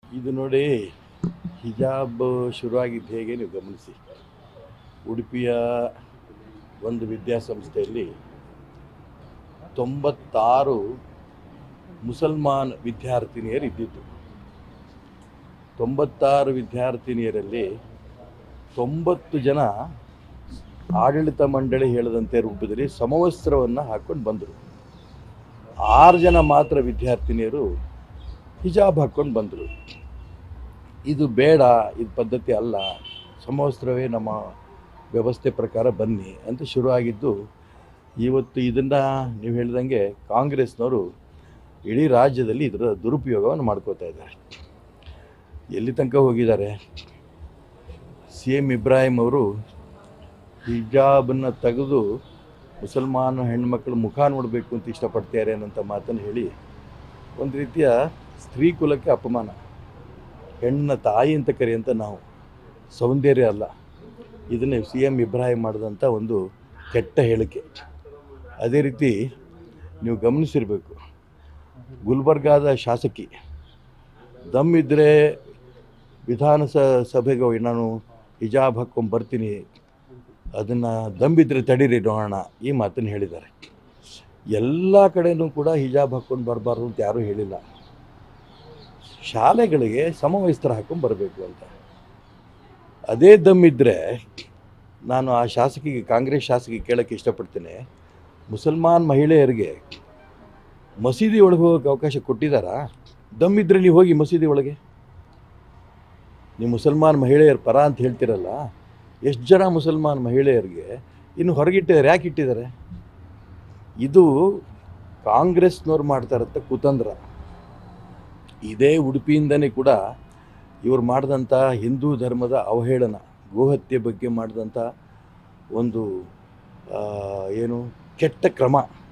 ಇದು ನೋಡಿ ಹಿಜಾಬ್ ಶುರುವಾಗಿದ್ದು ಹೇಗೆ ನೀವು ಗಮನಿಸಿ ಉಡುಪಿಯ ಒಂದು ವಿದ್ಯಾಸಂಸ್ಥೆಯಲ್ಲಿ ತೊಂಬತ್ತಾರು ಮುಸಲ್ಮಾನ್ ವಿದ್ಯಾರ್ಥಿನಿಯರು ಇದ್ದಿದ್ದು ತೊಂಬತ್ತಾರು ವಿದ್ಯಾರ್ಥಿನಿಯರಲ್ಲಿ ತೊಂಬತ್ತು ಜನ ಆಡಳಿತ ಮಂಡಳಿ ಹೇಳದಂತೆ ರೂಪದಲ್ಲಿ ಸಮವಸ್ತ್ರವನ್ನು ಹಾಕ್ಕೊಂಡು ಬಂದರು ಆರು ಜನ ಮಾತ್ರ ವಿದ್ಯಾರ್ಥಿನಿಯರು ಹಿಜಾಬ್ ಹಾಕ್ಕೊಂಡು ಬಂದರು ಇದು ಬೇಡ ಇದು ಪದ್ಧತಿ ಅಲ್ಲ ಸಮವಸ್ತ್ರವೇ ನಮ್ಮ ವ್ಯವಸ್ಥೆ ಪ್ರಕಾರ ಬನ್ನಿ ಅಂತ ಶುರುವಾಗಿದ್ದು ಇವತ್ತು ಇದನ್ನು ನೀವು ಹೇಳ್ದಂಗೆ ಕಾಂಗ್ರೆಸ್ನವರು ಇಡೀ ರಾಜ್ಯದಲ್ಲಿ ಇದರ ದುರುಪಯೋಗವನ್ನು ಮಾಡ್ಕೋತಾ ಇದ್ದಾರೆ ಎಲ್ಲಿ ತನಕ ಹೋಗಿದ್ದಾರೆ ಸಿ ಎಮ್ ಇಬ್ರಾಹಿಂ ಅವರು ಹಿಜಾಬನ್ನು ತೆಗೆದು ಮುಸಲ್ಮಾನ ಹೆಣ್ಮಕ್ಳು ಮುಖ ನೋಡಬೇಕು ಅಂತ ಇಷ್ಟಪಡ್ತಾರೆ ಅನ್ನೋಂಥ ಮಾತನ್ನು ಹೇಳಿ ಒಂದು ರೀತಿಯ ಸ್ತ್ರೀ ಕುಲಕ್ಕೆ ಅಪಮಾನ ಹೆಣ್ಣ ತಾಯಿ ಅಂತ ಕರೆಯಂತ ನಾವು ಸೌಂದರ್ಯ ಅಲ್ಲ ಇದನ್ನೇ ಸಿ ಎಮ್ ಇಬ್ರಾಹಿಂ ಮಾಡಿದಂಥ ಒಂದು ಕೆಟ್ಟ ಹೇಳಿಕೆ ಅದೇ ರೀತಿ ನೀವು ಗಮನಿಸಿರಬೇಕು ಗುಲ್ಬರ್ಗಾದ ಶಾಸಕಿ ದಮ್ ಇದ್ದರೆ ವಿಧಾನಸ ಸಭೆಗೆ ಹೋಗಿ ನಾನು ಹಿಜಾಬ್ ಹಾಕ್ಕೊಂಡು ಬರ್ತೀನಿ ಅದನ್ನು ದಮ್ಬಿದ್ರೆ ತಡೀರಿ ನೋಡೋಣ ಈ ಮಾತನ್ನು ಹೇಳಿದ್ದಾರೆ ಎಲ್ಲ ಕಡೆನೂ ಕೂಡ ಹಿಜಾಬ್ ಹಾಕ್ಕೊಂಡು ಬರಬಾರ್ದು ಅಂತ ಯಾರೂ ಹೇಳಿಲ್ಲ ಶಾಲೆಗಳಿಗೆ ಸಮವಸ್ತ್ರ ಹಾಕ್ಕೊಂಡು ಬರಬೇಕು ಅಂತ ಅದೇ ದಮ್ಮಿದ್ರೆ ನಾನು ಆ ಶಾಸಕಿಗೆ ಕಾಂಗ್ರೆಸ್ ಶಾಸಕಿಗೆ ಕೇಳೋಕ್ಕೆ ಇಷ್ಟಪಡ್ತೇನೆ ಮುಸಲ್ಮಾನ್ ಮಹಿಳೆಯರಿಗೆ ಮಸೀದಿ ಒಳಗೆ ಹೋಗೋಕ್ಕೆ ಅವಕಾಶ ಕೊಟ್ಟಿದ್ದಾರಾ ದಮ್ಮಿದ್ರೆ ನೀವು ಹೋಗಿ ಮಸೀದಿ ಒಳಗೆ ನೀವು ಮುಸಲ್ಮಾನ್ ಮಹಿಳೆಯರ ಪರ ಅಂತ ಹೇಳ್ತಿರಲ್ಲ ಎಷ್ಟು ಜನ ಮುಸಲ್ಮಾನ್ ಮಹಿಳೆಯರಿಗೆ ಇನ್ನು ಹೊರಗಿಟ್ಟಿದ್ದಾರೆ ಯಾಕೆ ಇಟ್ಟಿದ್ದಾರೆ ಇದು ಕಾಂಗ್ರೆಸ್ನವ್ರು ಮಾಡ್ತಾ ಇರತ್ತ ಕುತಂತ್ರ ಇದೇ ಉಡುಪಿಯಿಂದನೇ ಕೂಡ ಇವರು ಮಾಡಿದಂಥ ಹಿಂದೂ ಧರ್ಮದ ಅವಹೇಳನ ಗೋಹತ್ಯೆ ಬಗ್ಗೆ ಮಾಡಿದಂಥ ಒಂದು ಆ, ಏನು ಕೆಟ್ಟ ಕ್ರಮ